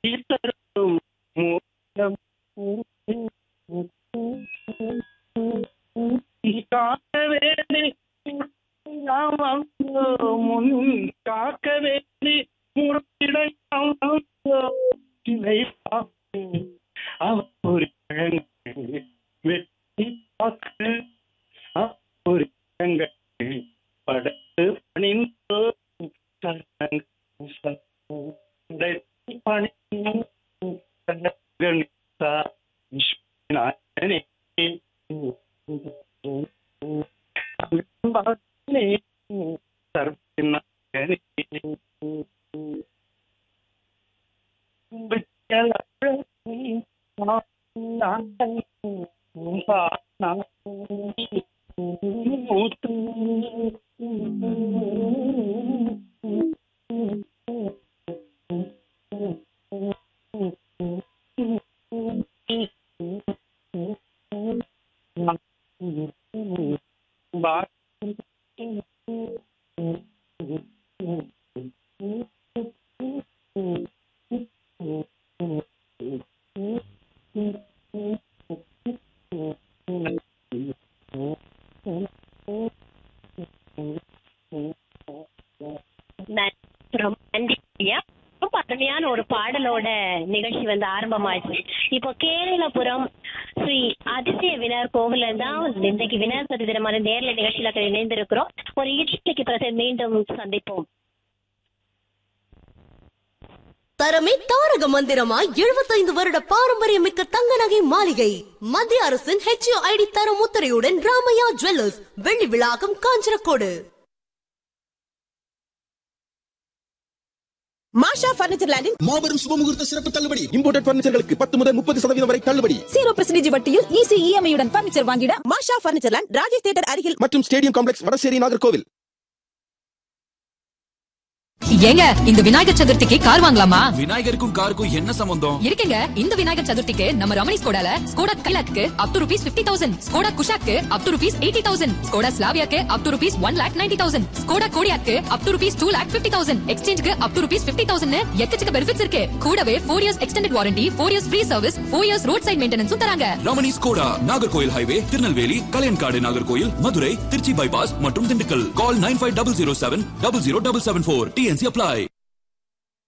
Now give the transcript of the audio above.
தரும் மூலம் காக்க வேண்டி நாம் வந்தோம் முன் காக்க வேண்டி முறையிடம் வந்தோம் சிலை பார்த்து அவர் ஒரு பழங்கள் வெட்டி பார்த்து அவர் ஒரு பழங்கள் படத்து பணிந்தோ அப்புறம் நன்றி ஐயா ரொம்ப அருமையான ஒரு பாடலோட நிகழ்ச்சி வந்து ஆரம்பமாச்சு இப்போ கேரளபுரம் ஸ்ரீ அதிசய விநாயகர் கோவில்ல தான் இன்னைக்கு விநாயகர் சதுர்த்தி தினமான நேர்ல நிகழ்ச்சியில இணைந்திருக்கிறோம் ஒரு இட்லிக்கு பிறகு மீண்டும் சந்திப்போம் தரமே தாரக மந்திரமா எழுபத்தைந்து வருட பாரம்பரியமிக்க தங்க நகை மாளிகை மத்திய அரசின் ஹெச்ஐடி தரம் முத்திரையுடன் ராமையா ஜுவல்லர்ஸ் வெள்ளி விழாக்கம் காஞ்சனக்கோடு மாஷா பர்னிச்சர் லேண்டின் மாபெரும் சுபமுகூர்த்த சிறப்பு தள்ளுபடி இம்போர்டட் பர்னிச்சர்களுக்கு பத்து முதல் முப்பது சதவீதம் வரை தள்ளுபடி ஜீரோ பர்சன்டேஜ் வட்டியில் ஈஸி இஎம்ஐ உடன் பர்னிச்சர் வாங்கிட Masha furniture land Rajesh theatre அருகில் மற்றும் ஸ்டேடியம் காம்ப்ளெக்ஸ் வடசேரி நாகர்கோவில் ஏங்க இந்த விநாயகர் சதுர்த்திக்கு கார் வாங்கலாமா விநாயகருக்கும் காருக்கும் என்ன சம்பந்தம் இருக்கேங்க இந்த விநாயகர் சதுர்த்திக்கு நம்ம ரமணி ஸ்கோடால ஸ்கோடா கைலாக்கு up to rupees fifty thousand Skoda குஷாக்கு up to rupees eighty thousand Skoda ஸ்லாவியாக்கு up to rupees one lakh ninety thousand Skoda கோடியாக்கு up to rupees two lakh fifty thousand எக்ஸ்சேஞ்சுக்கு up to rupees fifty thousand எக்கச்சக்க benefits இருக்கு கூடவே four years extended warranty four years free service four years road side மெயின்டெனன்ஸும் தராங்க Ramani Skoda Nagercoil highway Tirunelveli Kalaiyankadu Nagercoil Madurai Trichy bypass மற்றும் Dindigul call nine five double zero seven double zero double seven four T and C apply